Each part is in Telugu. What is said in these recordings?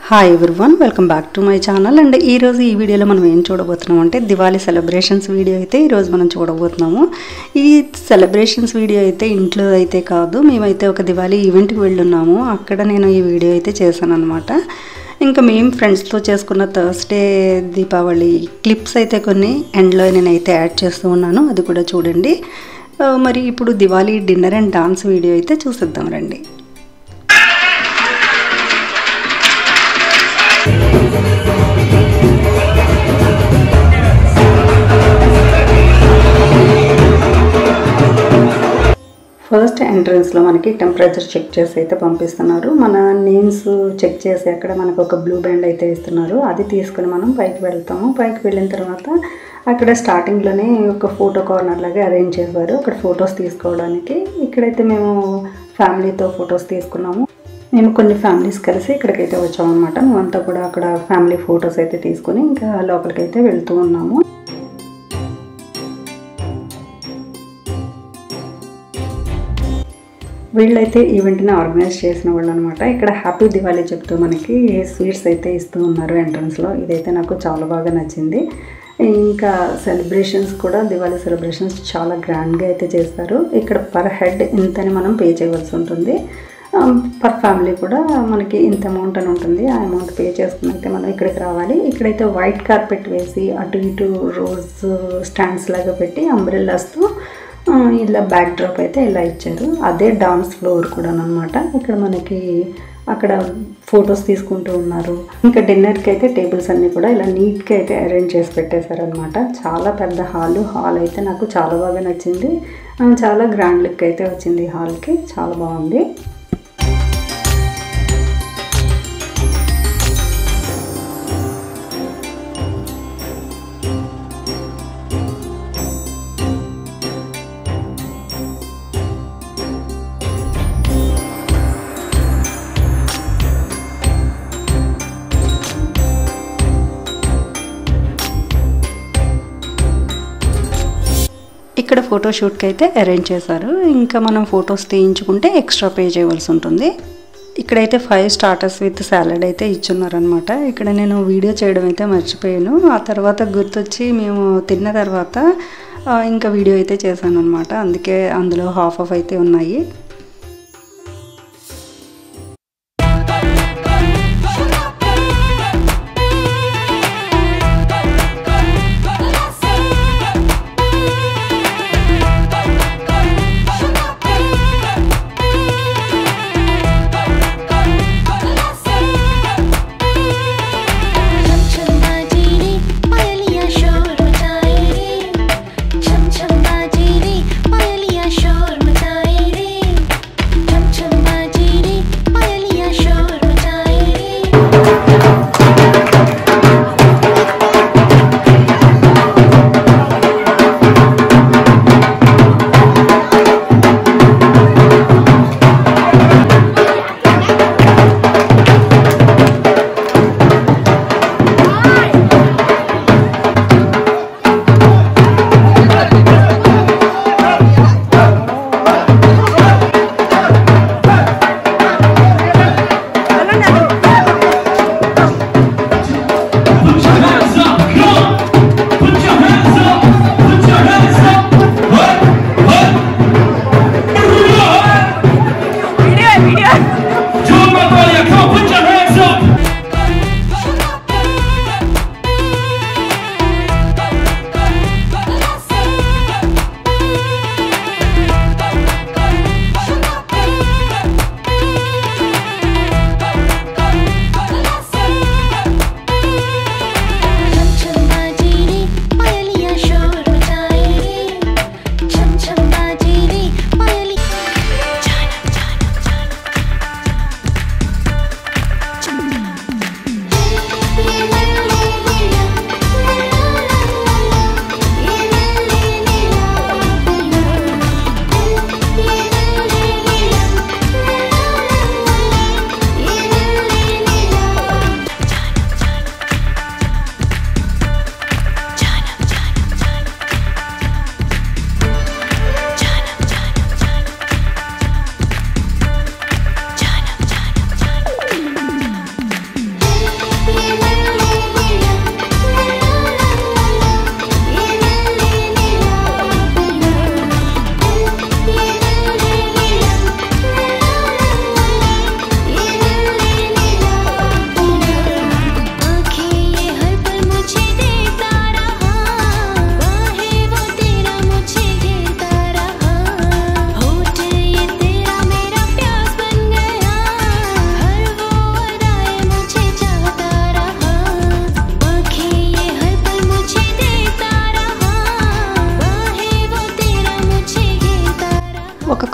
Hi everyone welcome back to my channel and ఈరోజు ఈ వీడియోలో మనం ఏం చూడబోతున్నాం అంటే దివాళీ సెలబ్రేషన్స్ వీడియో అయితే ఈరోజు మనం చూడబోతున్నాము ఈ సెలబ్రేషన్స్ వీడియో అయితే ఇంట్లో అయితే కాదు మేమైతే ఒక దివాళీ ఈవెంట్కి వెళ్ళున్నాము అక్కడ నేను ఈ వీడియో అయితే చేశాను అనమాట ఇంకా మేము ఫ్రెండ్స్తో చేసుకున్న థర్స్డే దీపావళి క్లిప్స్ అయితే కొన్ని ఎండ్లో నేనైతే యాడ్ చేస్తూ ఉన్నాను అది కూడా చూడండి ఆ, మరి ఇప్పుడు Diwali dinner and dance video అయితే చూసేద్దాం రండి ఫస్ట్ ఎంట్రన్స్లో మనకి టెంపరేచర్ చెక్ చేసి అయితే పంపిస్తున్నారు మన నేమ్స్ చెక్ చేసి అక్కడ మనకు ఒక బ్లూ బ్యాండ్ అయితే ఇస్తున్నారు అది తీసుకుని మనం పైకి వెళ్తాము పైకి వెళ్ళిన తర్వాత అక్కడ స్టార్టింగ్లోనే ఒక ఫోటో కార్నర్ లాగా అరేంజ్ చేశారు అక్కడ ఫొటోస్ తీసుకోవడానికి ఇక్కడైతే మేము ఫ్యామిలీతో ఫొటోస్ తీసుకున్నాము మేము కొన్ని ఫ్యామిలీస్ కలిసి ఇక్కడికైతే వచ్చామన్నమాట మేమంతా కూడా అక్కడ ఫ్యామిలీ ఫొటోస్ అయితే తీసుకుని ఇంకా లోపలికైతే వెళ్తూ ఉన్నాము వీళ్ళైతే ఈవెంట్ని ఆర్గనైజ్ చేసిన వాళ్ళు అనమాట ఇక్కడ హ్యాపీ దివాళీ చెప్తూ మనకి స్వీట్స్ అయితే ఇస్తూ ఉన్నారు ఎంట్రన్స్లో ఇదైతే నాకు చాలా బాగా నచ్చింది ఇంకా సెలబ్రేషన్స్ కూడా దివాళీ సెలబ్రేషన్స్ చాలా గ్రాండ్గా అయితే చేస్తారు ఇక్కడ పర్ హెడ్ ఇంతని మనం పే చేయవలసి ఉంటుంది పర్ ఫ్యామిలీ కూడా మనకి ఇంత అమౌంట్ అని ఉంటుంది ఆ అమౌంట్ పే చేసుకుని అయితే మనం ఇక్కడికి రావాలి ఇక్కడైతే వైట్ కార్పెట్ వేసి అటు ఇటు రోజ్ స్టాండ్స్ లాగా పెట్టి అంబ్రెల్లాస్తో ఆ, ఇలా బ్యాక్ డ్రాప్ అయితే ఇలా ఇచ్చారు అదే డాన్స్ ఫ్లోర్ కూడా అనమాట ఇక్కడ మనకి అక్కడ ఫొటోస్ తీసుకుంటూ ఉన్నారు ఇంకా డిన్నర్కి అయితే టేబుల్స్ అన్నీ కూడా ఇలా నీట్గా అయితే అరేంజ్ చేసి పెట్టేశారనమాట చాలా పెద్ద హాల్ హాల్ అయితే నాకు చాలా బాగా నచ్చింది ఆ, చాలా గ్రాండ్ లుక్ అయితే వచ్చింది ఈ హాల్కి చాలా బాగుంది ఇక్కడ ఫోటోషూట్కి అయితే అరేంజ్ చేశారు ఇంకా మనం ఫొటోస్ తీయించుకుంటే ఎక్స్ట్రా పే చేయవలసి ఉంటుంది ఇక్కడైతే ఫైవ్ స్టార్టర్స్ విత్ సాలడ్ అయితే ఇచ్చున్నారనమాట ఇక్కడ నేను వీడియో చేయడం అయితే మర్చిపోయాను ఆ తర్వాత గుర్తొచ్చి మేము తిన్న తర్వాత ఆ, ఇంకా వీడియో అయితే చేశాను అనమాట అందుకే అందులో హాఫ్ ఆఫ్ అయితే ఉన్నాయి छम छम बाजे रे पायलिया शोर मचाए रे छम छम बाजे रे पायलिया शोर मचाए रे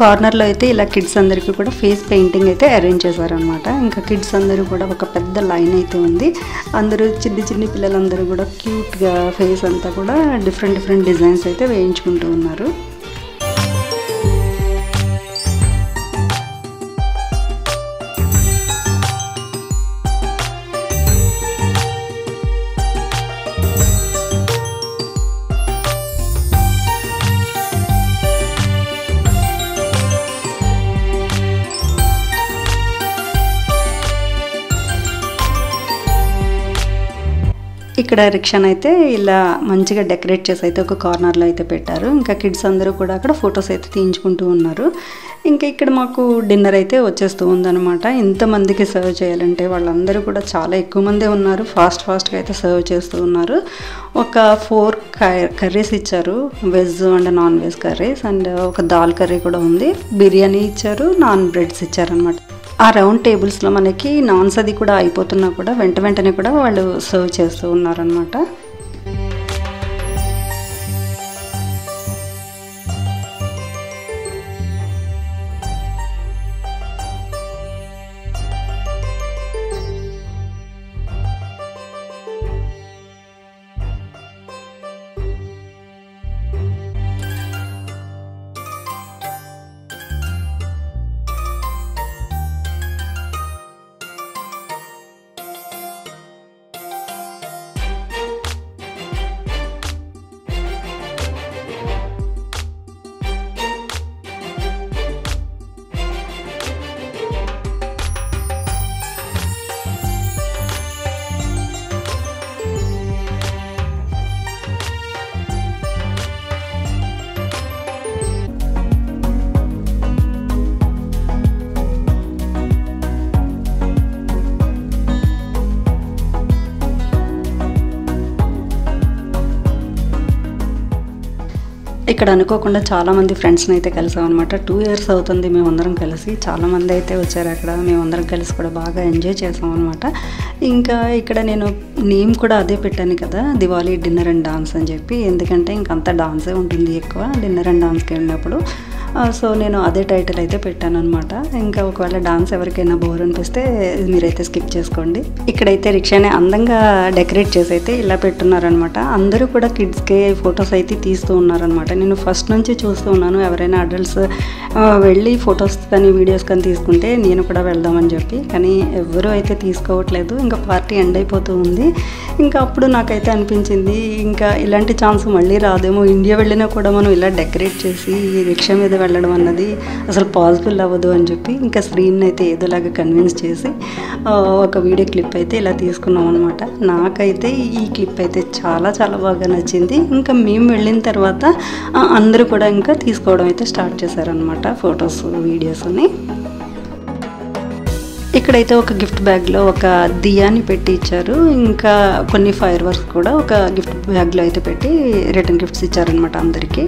కార్నర్లో అయితే ఇలా కిడ్స్ అందరికీ కూడా ఫేస్ పెయింటింగ్ అయితే అరేంజ్ చేశారనమాట ఇంకా కిడ్స్ అందరూ కూడా ఒక పెద్ద లైన్ అయితే ఉంది అందరూ చిన్ని చిన్ని పిల్లలందరూ కూడా క్యూట్గా ఫేస్ అంతా కూడా డిఫరెంట్ డిఫరెంట్ డిజైన్స్ అయితే వేయించుకుంటూ ఉన్నారు ఇక్కడ రిక్షాన్ అయితే ఇలా మంచిగా డెకరేట్ చేసి అయితే ఒక కార్నర్లో అయితే పెట్టారు ఇంకా కిడ్స్ అందరూ కూడా అక్కడ ఫొటోస్ అయితే తీయించుకుంటూ ఉన్నారు ఇంకా ఇక్కడ మాకు డిన్నర్ అయితే వచ్చేస్తూ ఉందన్నమాట ఇంతమందికి సర్వ్ చేయాలంటే వాళ్ళందరూ కూడా చాలా ఎక్కువ మందే ఉన్నారు ఫాస్ట్ ఫాస్ట్గా అయితే సర్వ్ చేస్తూ ఉన్నారు ఒక ఫోర్ కర్రీస్ ఇచ్చారు veg and non veg curries and ఒక దాల్ కర్రీ కూడా ఉంది బిర్యానీ ఇచ్చారు నాన్ బ్రెడ్స్ ఇచ్చారనమాట ఆ రౌండ్ టేబుల్స్లో మనకి నాన్స్ అది కూడా అయిపోతున్నా కూడా వెంట వెంటనే కూడా వాళ్ళు సర్వ్ చేస్తూ ఉన్నారనమాట ఇక్కడ అనుకోకుండా చాలా మంది ఫ్రెండ్స్ని అయితే కలిసాం అనమాట టూ ఇయర్స్ అవుతుంది మేమందరం కలిసి చాలా మంది అయితే వచ్చారు అక్కడ మేమందరం కలిసి కూడా బాగా ఎంజాయ్ చేసాం అనమాట ఇంకా ఇక్కడ నేను నేమ్ కూడా అదే పెట్టాను కదా దివాళీ డిన్నర్ అండ్ డాన్స్ అని చెప్పి ఎందుకంటే ఇంకంతా డాన్సే ఉంటుంది ఎక్కువ డిన్నర్ అండ్ డాన్స్కి వెళ్ళినప్పుడు ఆ, సో నేను అదే టైటిల్ అయితే పెట్టాను అనమాట ఇంకా ఒకవేళ డాన్స్ ఎవరికైనా బోర్ అనిపిస్తే మీరైతే స్కిప్ చేసుకోండి ఇక్కడైతే రిక్షాని అందంగా డెకరేట్ చేసి అయితే ఇలా పెట్టున్నారనమాట అందరూ కూడా కిడ్స్కి ఫొటోస్ అయితే తీస్తూ ఉన్నారనమాట నేను ఫస్ట్ నుంచి చూస్తూ ఉన్నాను ఎవరైనా అడల్ట్స్ వెళ్ళి ఫొటోస్ కానీ వీడియోస్ కానీ తీసుకుంటే నేను కూడా వెళ్దామని చెప్పి కానీ ఎవరూ అయితే తీసుకోవట్లేదు ఇంకా పార్టీ ఎండ్ అయిపోతూ ఉంది ఇంకా అప్పుడు నాకైతే అనిపించింది ఇంకా ఇలాంటి ఛాన్స్ మళ్ళీ రాదేమో ఇండియా వెళ్ళినా కూడా మనం ఇలా డెకరేట్ చేసి ఈ రిక్షా మీద వెళ్ళడం అన్నది అసలు పాసిబుల్ అవ్వదు అని చెప్పి ఇంకా స్క్రీన్ అయితే ఏదోలాగా కన్విన్స్ చేసి ఆ, ఒక వీడియో క్లిప్ అయితే ఇలా తీసుకున్నాం అనమాట నాకైతే ఈ క్లిప్ అయితే చాలా చాలా బాగా నచ్చింది ఇంకా మేము వెళ్ళిన తర్వాత ఆ, అందరూ కూడా ఇంకా తీసుకోవడం అయితే స్టార్ట్ చేశారనమాట ఫొటోస్ వీడియోస్ని ఇక్కడైతే ఒక గిఫ్ట్ బ్యాగ్లో ఒక దియాని పెట్టి ఇచ్చారు ఇంకా కొన్ని ఫైర్ వర్క్స్ కూడా ఒక గిఫ్ట్ బ్యాగ్లో అయితే పెట్టి రిటర్న్ గిఫ్ట్స్ ఇచ్చారనమాట అందరికీ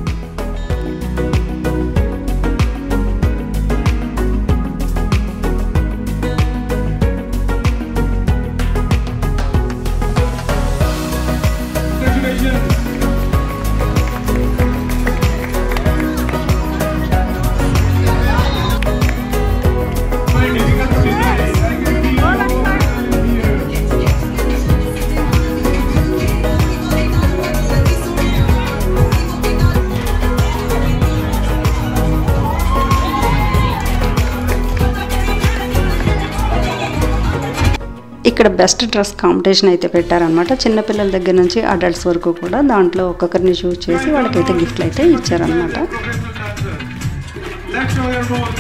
ఇక్కడ బెస్ట్ డ్రెస్ కాంపిటీషన్ అయితే పెట్టారనమాట చిన్నపిల్లల దగ్గర నుంచి అడల్ట్స్ వరకు కూడా దాంట్లో ఒక్కొక్కరిని చూస్ చేసి వాళ్ళకైతే గిఫ్ట్లు అయితే ఇచ్చారనమాట Let's show your goals.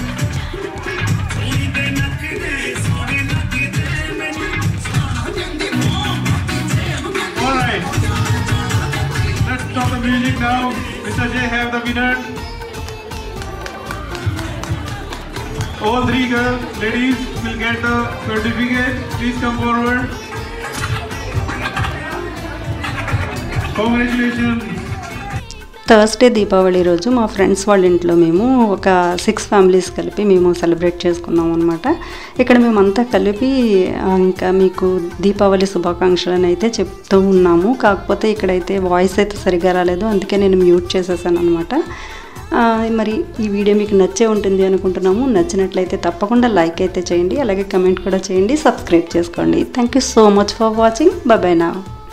All right. Let's stop the music now. Mr. J have the winner. All three girls, ladies will get the certificate. Please come forward. Congratulations. Thursday Deepavali రోజు మా ఫ్రెండ్స్ వాళ్ళ ఇంట్లో మేము ఒక సిక్స్ ఫ్యామిలీస్ కలిపి మేము సెలబ్రేట్ చేసుకున్నాం అనమాట ఇక్కడ మేమంతా కలిపి ఆ, ఇంకా మీకు దీపావళి శుభాకాంక్షలు అని అయితే చెప్తూ ఉన్నాము కాకపోతే ఇక్కడైతే వాయిస్ అయితే సరిగా రాలేదు అందుకే నేను మ్యూట్ చేసేసాను అనమాట ఆ, మరి ఈ వీడియో మీకు నచ్చే ఉంటుంది అనుకుంటున్నాము నచ్చినట్లయితే తప్పకుండా లైక్ అయితే చేయండి అలాగే కమెంట్ కూడా చేయండి సబ్స్క్రైబ్ చేసుకోండి thank you so much for watching bye నా